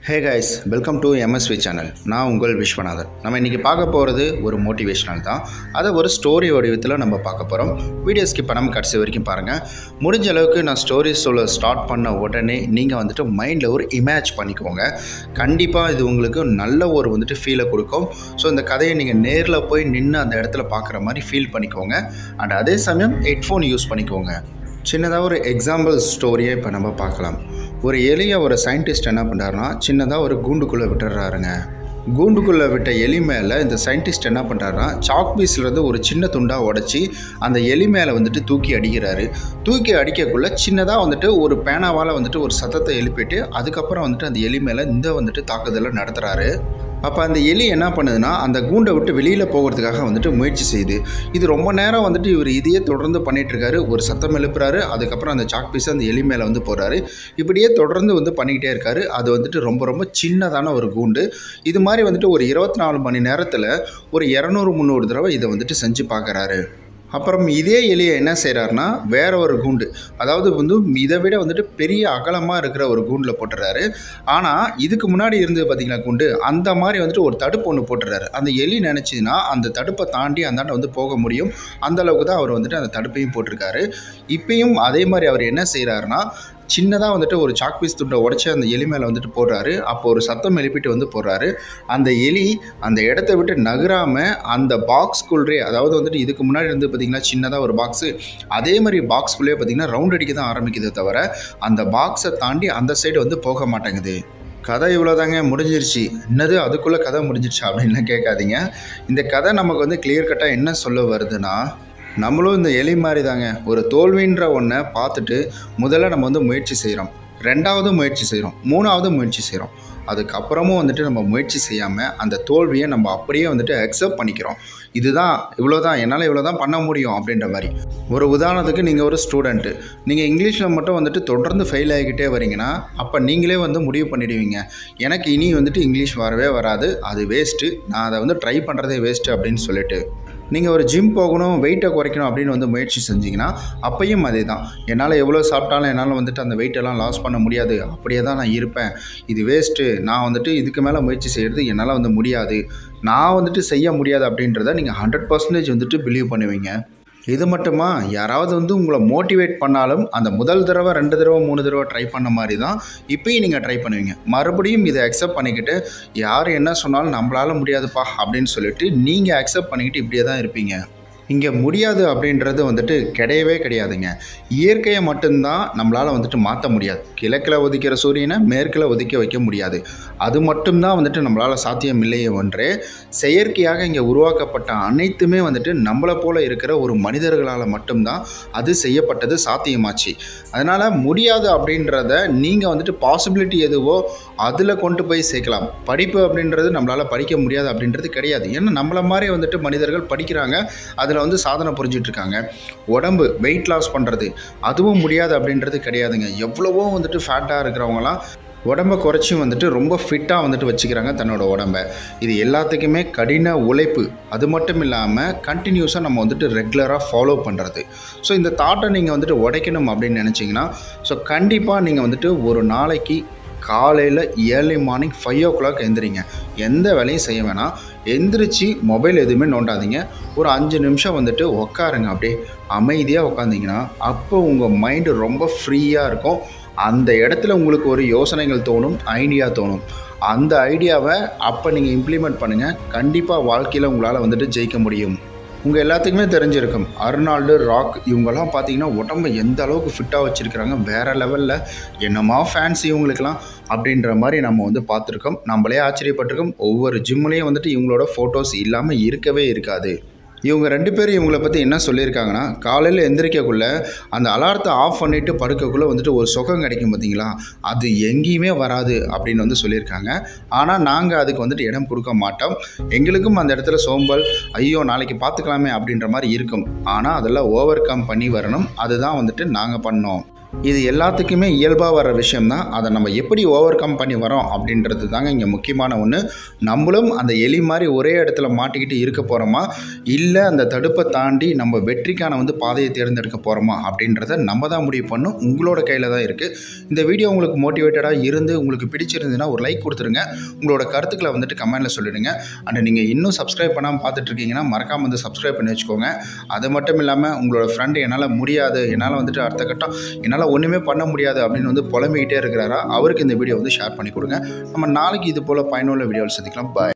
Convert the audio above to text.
hey guys welcome to MSV channel நான் உங்கள் விஸ்வநாதன் நம்ம இன்றைக்கி பார்க்க போகிறது ஒரு மோட்டிவேஷனல் தான் அதை ஒரு ஸ்டோரி வடிவத்தில் நம்ம பார்க்க போகிறோம் வீடியோ ஸ்கிப் பண்ணாமல் கடைசி வரைக்கும் பாருங்கள் முடிஞ்ச அளவுக்கு நான் ஸ்டோரி சொல்ல ஸ்டார்ட் பண்ண உடனே நீங்கள் வந்துட்டு மைண்டில் ஒரு இமேஜ் பண்ணிக்கோங்க கண்டிப்பாக இது உங்களுக்கு நல்ல ஒரு வந்துட்டு ஃபீலை கொடுக்கும் ஸோ இந்த கதையை நீங்கள் நேரில் போய் நின்று அந்த இடத்துல பார்க்குற மாதிரி ஃபீல் பண்ணிக்கோங்க அண்ட் அதே சமயம் ஹெட்ஃபோன் யூஸ் பண்ணிக்கோங்க சின்னதாக ஒரு எக்ஸாம்பிள் ஸ்டோரியை இப்போ நம்ம பார்க்கலாம் ஒரு எலியை ஒரு சயின்டிஸ்ட் என்ன பண்ணுறாருனா சின்னதாக ஒரு கூண்டுக்குள்ளே விட்டுறாருங்க கூண்டுக்குள்ளே விட்ட எலி மேலே இந்த சயின்டிஸ்ட் என்ன பண்ணுறாருனா சாக் பீஸ்லேருந்து ஒரு சின்ன துண்டாக உடச்சி அந்த எலி மேலே வந்துட்டு தூக்கி அடிக்கிறாரு தூக்கி அடிக்கக்குள்ளே சின்னதாக வந்துட்டு ஒரு பேனாவால் வந்துட்டு ஒரு சத்தத்தை எழுப்பிட்டு அதுக்கப்புறம் வந்துட்டு அந்த எலி மேலே இந்த வந்துட்டு தாக்குதலை நடத்துகிறாரு அப்போ அந்த எலி என்ன பண்ணுதுன்னா அந்த கூண்டை விட்டு வெளியில் போகிறதுக்காக வந்துட்டு முயற்சி செய்யுது இது ரொம்ப நேரம் வந்துட்டு இவர் இதையே தொடர்ந்து பண்ணிட்டு இருக்காரு ஒரு சத்தம் எழுப்புறாரு அதுக்கப்புறம் அந்த சாக் பீஸ் அந்த எலி மேலே வந்து போகிறாரு இப்படியே தொடர்ந்து வந்து பண்ணிக்கிட்டே இருக்காரு அது வந்துட்டு ரொம்ப ரொம்ப சின்னதான ஒரு கூண்டு இது மாதிரி வந்துட்டு ஒரு இருபத்தி நாலு மணி நேரத்தில் ஒரு இரநூறு முந்நூறு தடவை இதை வந்துட்டு செஞ்சு பார்க்குறாரு அப்புறம் இதே எலியை என்ன செய்கிறாருன்னா வேற ஒரு கூண்டு அதாவது வந்து இதை விட வந்துட்டு பெரிய அகலமாக இருக்கிற ஒரு கூண்டில் போட்டுறாரு ஆனால் இதுக்கு முன்னாடி இருந்தது பார்த்தீங்களா கூண்டு அந்த மாதிரி வந்துட்டு ஒரு தடுப்பு ஒன்று போட்டுறாரு அந்த எலி நினச்சிதுன்னா அந்த தடுப்பை தாண்டி அந்தாண்ட வந்து போக முடியும் அந்த அளவுக்கு தான் அவர் வந்துட்டு அந்த தடுப்பையும் போட்டிருக்காரு இப்பயும் அதே மாதிரி அவர் என்ன செய்கிறாருன்னா சின்னதாக வந்துட்டு ஒரு சாக் பீஸ் துண்டை உடச்சி அந்த எலி மேலே வந்துட்டு போடுறாரு அப்போ ஒரு சத்தம் எழுப்பிட்டு வந்து போடுறாரு அந்த எலி அந்த இடத்த விட்டு நகராமல் அந்த பாக்ஸ்குள்ளே அதாவது வந்துட்டு இதுக்கு முன்னாடி இருந்து பார்த்திங்கன்னா சின்னதாக ஒரு பாக்ஸு அதே மாதிரி பாக்ஸ்குள்ளேயே பார்த்திங்கன்னா ரவுண்ட் அடிக்க தான் ஆரம்பிக்குதே தவிர அந்த பாக்ஸை தாண்டி அந்த சைடு வந்து போக மாட்டேங்குது கதை இவ்வளோதாங்க முடிஞ்சிருச்சு என்னது அதுக்குள்ளே கதை முடிஞ்சிருச்சு அப்படின்லாம் கேட்காதீங்க இந்த கதை நமக்கு வந்து கிளியர் கட்டாக என்ன சொல்ல வருதுன்னா நம்மளும் இந்த எலி மாதிரி தாங்க ஒரு தோல்வின்ற ஒன்றை பார்த்துட்டு முதல்ல நம்ம வந்து முயற்சி செய்கிறோம் ரெண்டாவது முயற்சி செய்கிறோம் மூணாவது முயற்சி செய்கிறோம் அதுக்கப்புறமும் வந்துட்டு நம்ம முயற்சி செய்யாமல் அந்த தோல்வியை நம்ம அப்படியே வந்துட்டு அக்செப்ட் பண்ணிக்கிறோம் இதுதான் இவ்வளோ தான் என்னால் இவ்வளோ தான் பண்ண முடியும் அப்படின்ற மாதிரி ஒரு உதாரணத்துக்கு நீங்கள் ஒரு ஸ்டூடெண்ட்டு நீங்கள் இங்கிலீஷில் மட்டும் வந்துட்டு தொடர்ந்து ஃபெயில் ஆகிக்கிட்டே வரீங்கன்னா அப்போ நீங்களே வந்து முடிவு பண்ணிடுவீங்க எனக்கு இனி வந்துட்டு இங்கிலீஷ் வரவே வராது அது வேஸ்ட்டு நான் அதை வந்து ட்ரை பண்ணுறதே வேஸ்ட்டு அப்படின்னு சொல்லிட்டு நீங்கள் ஒரு ஜிம் போகணும் வெயிட்டை குறைக்கணும் அப்படின்னு வந்து முயற்சி செஞ்சீங்கன்னா அப்பையும் அதே தான் என்னால் எவ்வளோ சாப்பிட்டாலும் என்னால் வந்துட்டு அந்த வெயிட்டெல்லாம் லாஸ் பண்ண முடியாது அப்படியே தான் நான் இருப்பேன் இது வேஸ்ட்டு நான் வந்துட்டு இதுக்கு மேலே முயற்சி செய்கிறது என்னால் வந்து முடியாது நான் வந்துட்டு செய்ய முடியாது அப்படின்றத நீங்கள் ஹண்ட்ரட் பர்சன்டேஜ் வந்துட்டு பிலீவ் பண்ணுவீங்க இது மட்டுமா யாராவது வந்து உங்களை மோட்டிவேட் பண்ணாலும் அந்த முதல் தடவை ரெண்டு தடவை மூணு தடவை ட்ரை பண்ண மாதிரி தான் இப்பயும் நீங்கள் ட்ரை பண்ணுவீங்க மறுபடியும் இதை அக்செப்ட் பண்ணிக்கிட்டு யார் என்ன சொன்னாலும் நம்மளால முடியாதுப்பா அப்படின்னு சொல்லிட்டு நீங்கள் அக்செப்ட் பண்ணிக்கிட்டு இப்படியே தான் இருப்பீங்க இங்கே முடியாது அப்படின்றது வந்துட்டு கிடையவே கிடையாதுங்க இயற்கையை மட்டும்தான் நம்மளால் வந்துட்டு மாற்ற முடியாது கிழக்கில் ஒதுக்கிற சூரியனை மேற்கில் ஒதுக்க வைக்க முடியாது அது மட்டும்தான் வந்துட்டு நம்மளால் சாத்தியம் இல்லையே ஒன்றே செயற்கையாக இங்கே உருவாக்கப்பட்ட அனைத்துமே வந்துட்டு நம்மளை போல இருக்கிற ஒரு மனிதர்களால் மட்டும்தான் அது செய்யப்பட்டது சாத்தியமாச்சு அதனால் முடியாது அப்படின்றத நீங்கள் வந்துட்டு பாசிபிலிட்டி எதுவோ அதில் கொண்டு போய் சேர்க்கலாம் படிப்பு அப்படின்றது நம்மளால் படிக்க முடியாது அப்படின்றது கிடையாது ஏன்னா நம்மளை மாதிரி வந்துட்டு மனிதர்கள் படிக்கிறாங்க அதில் வந்து சாதனை புரிஞ்சிட்ருக்காங்க உடம்பு வெயிட் லாஸ் பண்ணுறது அதுவும் முடியாது அப்படின்றது கிடையாதுங்க எவ்வளவோ வந்துட்டு ஃபேட்டாக இருக்கிறவங்களாம் உடம்பை குறைச்சி வந்துட்டு ரொம்ப ஃபிட்டாக வந்துட்டு வச்சுக்கிறாங்க தன்னோட உடம்பை இது எல்லாத்துக்குமே கடின உழைப்பு அது மட்டும் இல்லாமல் கண்டினியூஸாக நம்ம வந்துட்டு ரெகுலராக ஃபாலோ பண்ணுறது ஸோ இந்த தாட்டை நீங்கள் வந்துட்டு உடைக்கணும் அப்படின்னு நினச்சிங்கன்னா ஸோ கண்டிப்பாக நீங்கள் வந்துட்டு ஒரு நாளைக்கு காலையில் early morning five o'clock எந்திரிங்க எந்த வேலையும் செய்ய வேணாம் எந்திரிச்சு மொபைல் எதுவுமே நோண்டாதீங்க ஒரு அஞ்சு நிமிஷம் வந்துட்டு உக்காருங்க அப்படியே அமைதியாக உட்காந்திங்கன்னா அப்போ உங்கள் மைண்டு ரொம்ப ஃப்ரீயாக இருக்கும் அந்த இடத்துல உங்களுக்கு ஒரு யோசனைகள் தோணும் ஐடியா தோணும் அந்த ஐடியாவை அப்போ நீங்கள் இம்ப்ளிமெண்ட் பண்ணுங்கள் கண்டிப்பாக வாழ்க்கையில் உங்களால் வந்துட்டு ஜெயிக்க முடியும் உங்கள் எல்லாத்துக்குமே தெரிஞ்சிருக்கும் அர்னால்டு ராக் இவங்கெல்லாம் பார்த்தீங்கன்னா உடம்பை எந்த அளவுக்கு ஃபிட்டாக வச்சுருக்கிறாங்க வேறு லெவலில் என்னமா ஃபேன்ஸ் இவங்களுக்கெல்லாம் அப்படின்ற மாதிரி நம்ம வந்து பார்த்துருக்கோம் நம்மளே ஆச்சரியப்பட்டிருக்கோம் ஒவ்வொரு ஜிம்லேயும் வந்துட்டு இவங்களோட ஃபோட்டோஸ் இல்லாமல் இருக்கவே இருக்காது இவங்க ரெண்டு பேரும் இவங்கள பற்றி என்ன சொல்லியிருக்காங்கன்னா காலையில் எந்திரிக்கக்குள்ளே அந்த அலாரத்தை ஆஃப் பண்ணிவிட்டு படுக்கக்குள்ளே வந்துட்டு ஒரு சுகம் கிடைக்கும் பார்த்தீங்களா அது எங்கேயுமே வராது அப்படின்னு வந்து சொல்லியிருக்காங்க ஆனால் நாங்கள் அதுக்கு வந்துட்டு இடம் கொடுக்க மாட்டோம் எங்களுக்கும் அந்த இடத்துல சோம்பல் ஐயோ நாளைக்கு பார்த்துக்கலாமே அப்படின்ற மாதிரி இருக்கும் ஆனால் அதெல்லாம் ஓவர் கம் பண்ணி வரணும் அதுதான் வந்துட்டு நாங்கள் பண்ணோம் இது எல்லாத்துக்குமே இயல்பாக வர விஷயம்தான் அதை நம்ம எப்படி ஓவர் கம் பண்ணி வரோம் அப்படின்றது தாங்க இங்கே முக்கியமான ஒன்று நம்மளும் அந்த எலி மாதிரி ஒரே இடத்துல மாட்டிக்கிட்டு இருக்க போகிறோமா இல்லை அந்த தடுப்பை தாண்டி நம்ம வெற்றிக்கான வந்து பாதையை தேர்ந்தெடுக்க போகிறோமா அப்படின்றத நம்ம தான் முடிவு பண்ணும் உங்களோட கையில் தான் இருக்குது இந்த வீடியோ உங்களுக்கு மோட்டிவேட்டடாக இருந்து உங்களுக்கு பிடிச்சிருந்ததுன்னா ஒரு லைக் கொடுத்துருங்க உங்களோட கருத்துக்களை வந்துட்டு கமெண்ட்டில் சொல்லிடுங்க அண்ட் நீங்கள் இன்னும் சப்ஸ்கிரைப் பண்ணாமல் பார்த்துட்டு இருக்கீங்கன்னா மறக்காமல் வந்து சப்ஸ்கிரைப் பண்ணி வச்சுக்கோங்க அது மட்டும் இல்லாமல் உங்களோட ஃப்ரெண்டு என்னால் முடியாது என்னால் வந்துட்டு அடுத்த கட்டம் என்னால் ஒன்றுமே பண்ண முடியாது அப்படின்னு வந்து புலம்பிக்கிட்டே இருக்கிறாரா அவருக்கு இந்த வீடியோ வந்து ஷேர் பண்ணி கொடுங்க நம்ம நாளைக்கு இது போல் பயனுள்ள வீடியோவில் சந்திக்கலாம் பாய்